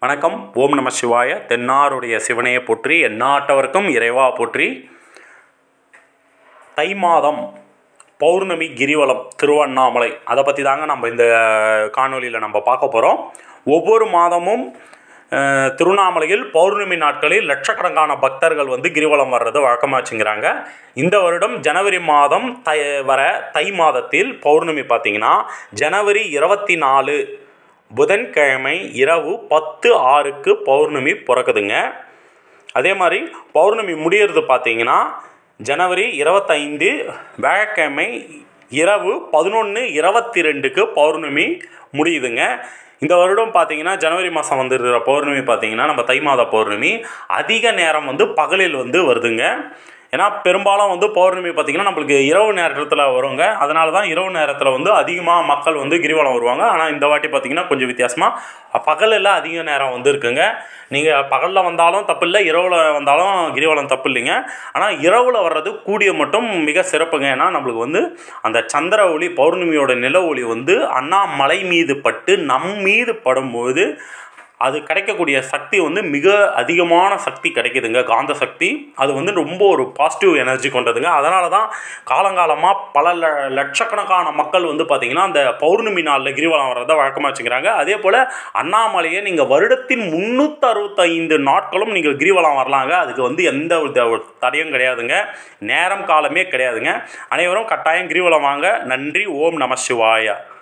வணக்கம் ஓம் நம சிவாய தென்னாருடைய சிவனையை போற்றி எந்நாட்டவர்க்கும் இறைவா போற்றி தை மாதம் பௌர்ணமி கிரிவலம் திருவண்ணாமலை அதை பற்றி தாங்க நம்ம இந்த காணொலியில் நம்ம பார்க்க போகிறோம் ஒவ்வொரு மாதமும் அஹ், திருவண்ணாமலையில் பௌர்ணமி நாட்களில் லட்சக்கணக்கான பக்தர்கள் வந்து கிரிவலம் வர்றது வழக்கமாச்சுங்கிறாங்க இந்த வருடம் ஜனவரி மாதம் தை வர தை மாதத்தில் பௌர்ணமி பார்த்திங்கன்னா ஜனவரி இருபத்தி நாலு புதன்கிழமை இரவு பத்து ஆறுக்கு பௌர்ணமி பிறக்குதுங்க அதே மாதிரி பௌர்ணமி முடியறது பார்த்தீங்கன்னா ஜனவரி இருபத்தைந்து வியாழக்கிழமை இரவு பதினொன்று இருபத்தி ரெண்டுக்கு பௌர்ணமி முடியுதுங்க இந்த வருடம் பார்த்தீங்கன்னா ஜனவரி மாதம் வந்துருக்கிற பௌர்ணமி பார்த்தீங்கன்னா நம்ம தை மாத பௌர்ணமி அதிக நேரம் வந்து பகலில் வந்து வருதுங்க ஏன்னா பெரும்பாலும் வந்து பௌர்ணமி பார்த்திங்கன்னா நம்மளுக்கு இரவு நேரத்தில் வருங்க அதனால தான் இரவு நேரத்தில் வந்து அதிகமாக மக்கள் வந்து கிரிவலம் வருவாங்க ஆனால் இந்த வாட்டி பார்த்திங்கன்னா கொஞ்சம் வித்தியாசமாக பகலில் அதிக நேரம் வந்து இருக்குங்க நீங்கள் பகலில் வந்தாலும் தப்பு இல்லை இரவில் வந்தாலும் கிரிவலம் தப்பு இல்லைங்க ஆனால் இரவில் வர்றது கூடிய மட்டும் மிக சிறப்புங்க ஏன்னா நம்மளுக்கு வந்து அந்த சந்திர ஒளி பௌர்ணமியோட நில ஒளி வந்து அண்ணாமலை மீது பட்டு நம் மீது படும்போது அது கிடைக்கக்கூடிய சக்தி வந்து மிக அதிகமான சக்தி கிடைக்குதுங்க காந்த சக்தி அது வந்து ரொம்ப ஒரு பாசிட்டிவ் எனர்ஜி கொண்டதுங்க அதனால தான் காலங்காலமாக பல ல லட்சக்கணக்கான மக்கள் வந்து பார்த்திங்கன்னா அந்த பௌர்ணமி நாளில் கிரிவலம் வர்றதை வழக்கமாக வச்சுக்கிறாங்க அதே போல் அண்ணாமலையை நீங்கள் வருடத்தின் முந்நூற்றி அறுபத்தைந்து நாட்களும் நீங்கள் கிரிவலம் வரலாங்க அதுக்கு வந்து எந்த வித ஒரு தடையும் கிடையாதுங்க நேரம் காலமே கிடையாதுங்க அனைவரும் கட்டாயம் கிரிவலம் வாங்க நன்றி ஓம் நம சிவாய